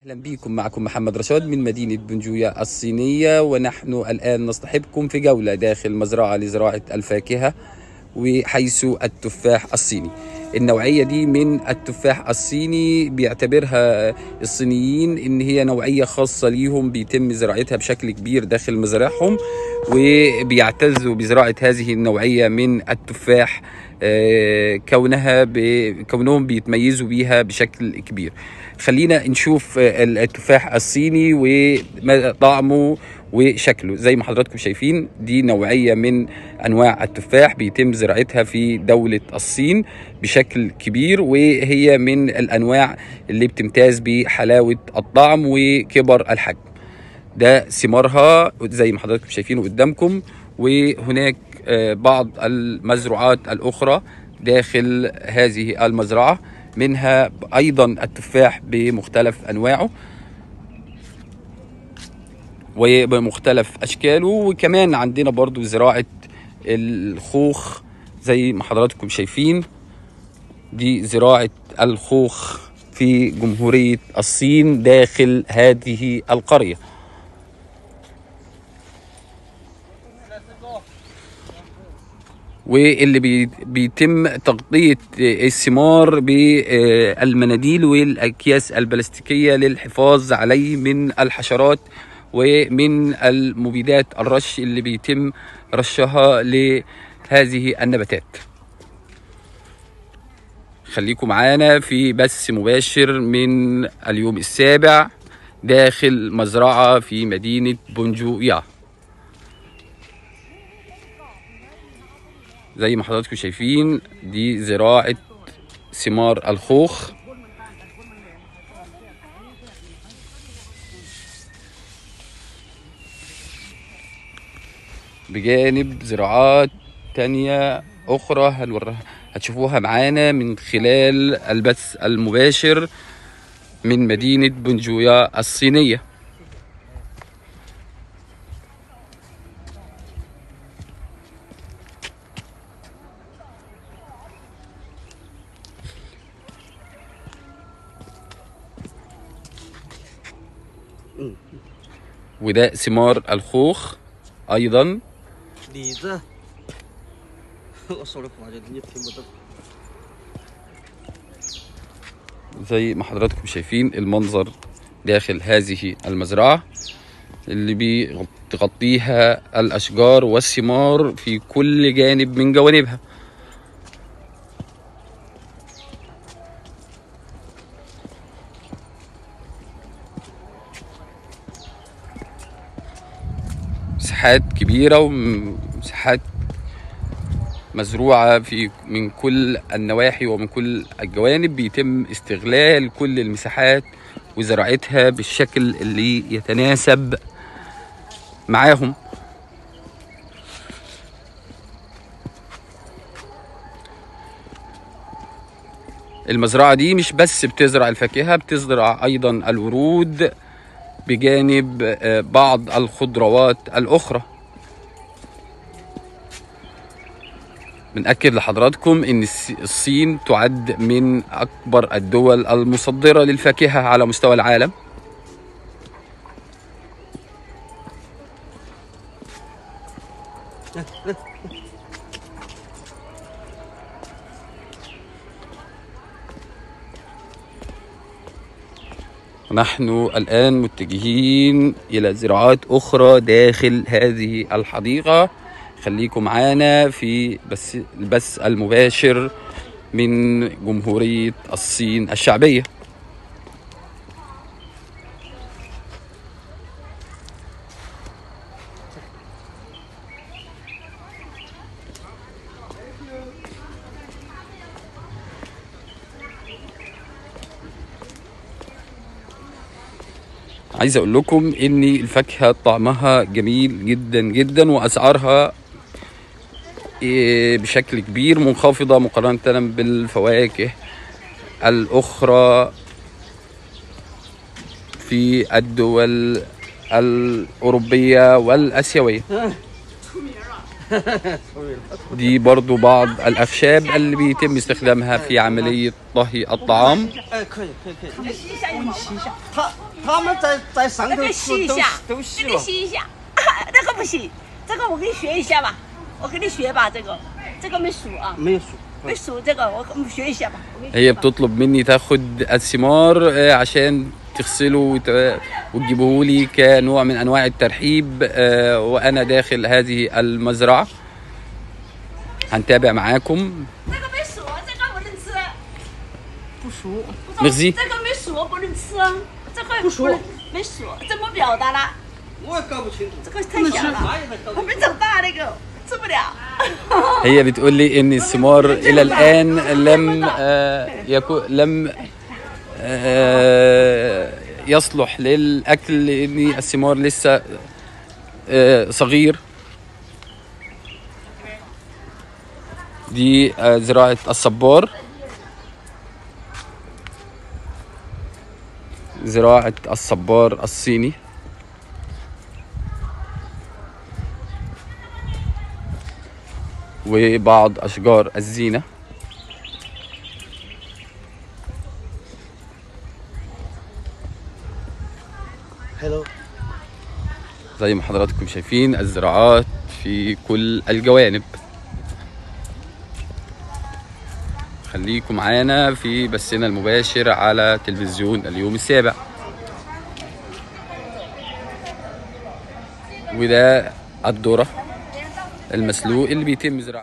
اهلا بكم معكم محمد رشاد من مدينه بنجويا الصينيه ونحن الان نصطحبكم في جوله داخل مزرعه لزراعه الفاكهه وحيث التفاح الصيني النوعيه دي من التفاح الصيني بيعتبرها الصينيين ان هي نوعيه خاصه ليهم بيتم زراعتها بشكل كبير داخل مزارعهم وبيعتزوا بزراعه هذه النوعيه من التفاح آه، كونها ب- كونهم بيتميزوا بيها بشكل كبير خلينا نشوف آه، التفاح الصيني وطعمه وشكله زي ما حضراتكم شايفين دي نوعية من أنواع التفاح بيتم زراعتها في دولة الصين بشكل كبير وهي من الأنواع اللي بتمتاز بحلاوة الطعم وكبر الحجم ده ثمارها زي ما حضراتكم شايفينه قدامكم وهناك آه، بعض المزروعات الأخرى داخل هذه المزرعة منها أيضا التفاح بمختلف أنواعه وبمختلف أشكاله وكمان عندنا برضو زراعة الخوخ زي ما حضراتكم شايفين دي زراعة الخوخ في جمهورية الصين داخل هذه القرية واللي بي- بيتم تغطية الثمار بالمناديل والأكياس البلاستيكية للحفاظ عليه من الحشرات ومن المبيدات الرش اللي بيتم رشها لهذه النباتات خليكم معانا في بث مباشر من اليوم السابع داخل مزرعة في مدينة بونجويا زي ما حضراتكم شايفين دي زراعة ثمار الخوخ بجانب زراعات تانية أخرى هنوريها هتشوفوها معانا من خلال البث المباشر من مدينة بنجويا الصينية وده ثمار الخوخ أيضا 李子，我说的话就你听不懂。 زي ما حضراتكم شايفين المنظر داخل هذه المزرعة اللي بتغطيها الأشجار والثمار في كل جانب من جوانبها مساحات كبيرة ومساحات مزروعة في من كل النواحي ومن كل الجوانب بيتم استغلال كل المساحات وزراعتها بالشكل اللي يتناسب معاهم المزرعة دي مش بس بتزرع الفاكهة بتزرع أيضا الورود بجانب آه، بعض الخضروات الأخرى بنأكد لحضراتكم إن الس- الصين تعد من أكبر الدول المصدرة للفاكهة على مستوى العالم نحن الآن متجهين إلى زراعات أخرى داخل هذه الحديقة خليكم معانا في بس البث المباشر من جمهورية الصين الشعبية عايز اقول لكم ان الفاكهه طعمها جميل جدا جدا واسعارها إيه، بشكل كبير منخفضه مقارنه بالفواكه الاخرى في الدول الاوروبيه والاسيويه دي برضو بعض الأخشاب اللي بيتم استخدامها في عملية طهي الطعام 哎，可以可以可以。 这个吸一下有吗？ 他他们在在上头这个吸一都下， 都这吸了。 个吸一下，那个不行，这个我给你学一下吧，我给你学吧，这个这个没数啊， 没有数。 没数这个我我们学一下吧。我给你 هي 学吧 بتطلب مني تاخد الثمار آه، عشان تغسله وت- وتجيبه لي كنوع من انواع الترحيب آه، وانا داخل هذه المزرعه هنتابع معاكم 这个没数，这个不能吃，不熟。 مغزي 这个没数不能吃，这个不熟能没数，怎么表达啦？ 我也搞不清楚。 这个太小了，还没长大那个吃不了。 هي بتقول لي ان الثمار الى الان لم آه، يكو لم آه، يصلح للاكل لان الثمار لسه آه، صغير دي آه، زراعة الصبار زراعة الصبار الصيني وبعض أشجار الزينة Hello。 زي ما حضراتكم شايفين الزراعات في كل الجوانب خليكم معانا في بثنا المباشر على تلفزيون اليوم السابع وده الذرة المسلوق اللي بيتم زراعته